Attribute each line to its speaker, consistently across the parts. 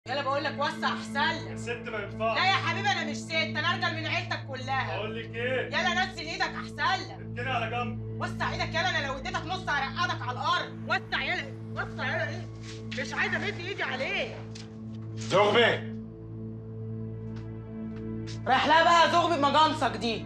Speaker 1: يلا بقول لك وسع احسن لك
Speaker 2: الست ما
Speaker 1: لا
Speaker 2: ينفعش
Speaker 1: يا حبيبي انا مش ست انا ارجل من عيلتك كلها
Speaker 2: اقول لك ايه
Speaker 1: يلا نزل ايدك احسن لك
Speaker 2: اركني على جنب
Speaker 1: وسع ايدك يلا انا لو اديتك نص هرقدك على الارض وسع يلا وسع يلا ايه مش عايزه امد ايدي عليه
Speaker 2: زغبي
Speaker 1: رايح لها بقى زغبي بمجانصك دي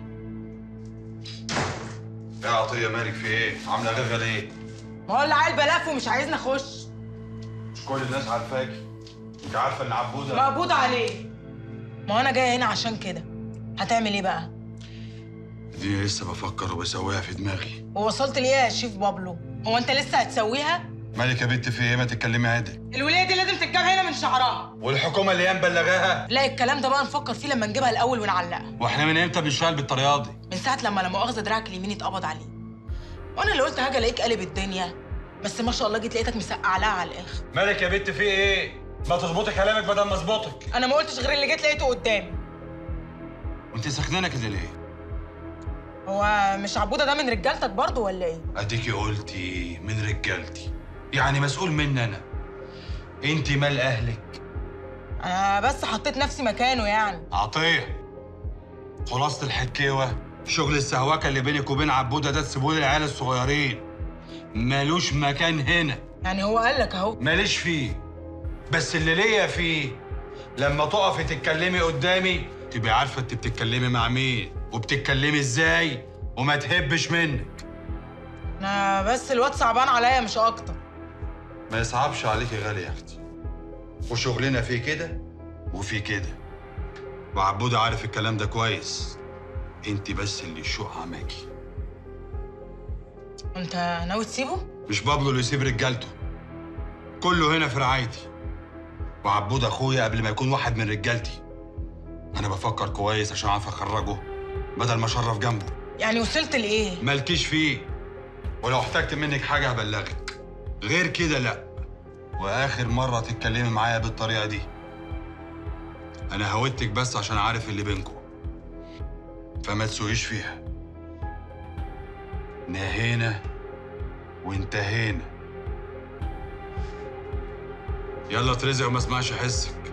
Speaker 3: يا عطية مالك في ايه؟ عاملة غيرها ليه؟
Speaker 1: ما هو اللي عيل بلاف ومش عايزني اخش
Speaker 3: مش كل الناس عارفاكي انت عارفة ان عبودة
Speaker 1: مقبوض عليه ما هو انا جايه هنا عشان كده هتعمل ايه بقى
Speaker 3: اديني لسه بفكر وبسويها في دماغي
Speaker 1: ووصلت ليه يا شيف بابلو هو انت لسه هتسويها
Speaker 3: مالك يا بنت في ايه؟ ما تتكلمي عادل
Speaker 1: الوليه دي لازم تتجاب هنا من شعرها
Speaker 3: والحكومة اللي هي مبلغاها
Speaker 1: لا الكلام ده بقى نفكر فيه لما نجيبها الاول ونعلقها
Speaker 3: واحنا من امتى بنشتغل بالطريقة دي؟
Speaker 1: من ساعه لما لا مؤاخذه دراعك اليمين اتقبض عليه وانا اللي قلت حاجه الاقيك قلب الدنيا بس ما شاء الله جيت لقيتك مسقع لها على الاخر
Speaker 3: مالك يا بنت في ايه؟ ما تظبطي كلامك بدل ما اظبطك
Speaker 1: انا ما قلتش غير اللي جيت لقيته قدامي
Speaker 3: وانت سخنانة كده ليه؟
Speaker 1: هو مش عبوده ده من رجالتك برضه ولا ايه
Speaker 3: اديكي قلتي من رجالتي يعني مسؤول مني انا انت مال اهلك
Speaker 1: انا بس حطيت نفسي مكانه يعني
Speaker 3: عطية خلاصة الحكاوة شغل السهوكة اللي بينك وبين عبودة ده تسيبوه للعيال الصغيرين مالوش مكان هنا
Speaker 1: يعني هو قال لك اهو
Speaker 3: ماليش فيه بس اللي ليا فيه لما تقفي تتكلمي قدامي تبقي عارفة انت بتتكلمي مع مين وبتتكلمي ازاي وما تهبش منك
Speaker 1: انا بس الواد صعبان عليا مش اكتر
Speaker 3: ما يصعبش عليكي غالي يا اختي وشغلنا فيه كده وفي كده وعبودة عارف الكلام ده كويس انت بس اللي الشوق عماكي
Speaker 1: انت ناوي تسيبه
Speaker 3: مش بابلو اللي يسيب رجالته كله هنا في رعايتي وعبود اخويا قبل ما يكون واحد من رجالتي انا بفكر كويس عشان اعرف اخرجه بدل ما اشرف جنبه
Speaker 1: يعني وصلت لايه
Speaker 3: مالكيش فيه ولو احتجت منك حاجه هبلغك غير كده لا واخر مره تتكلمي معايا بالطريقه دي انا هودتك بس عشان عارف اللي بينكم فما تسوقيش فيها نهينا وانتهينا يلا ترزق وما اسمعش حسك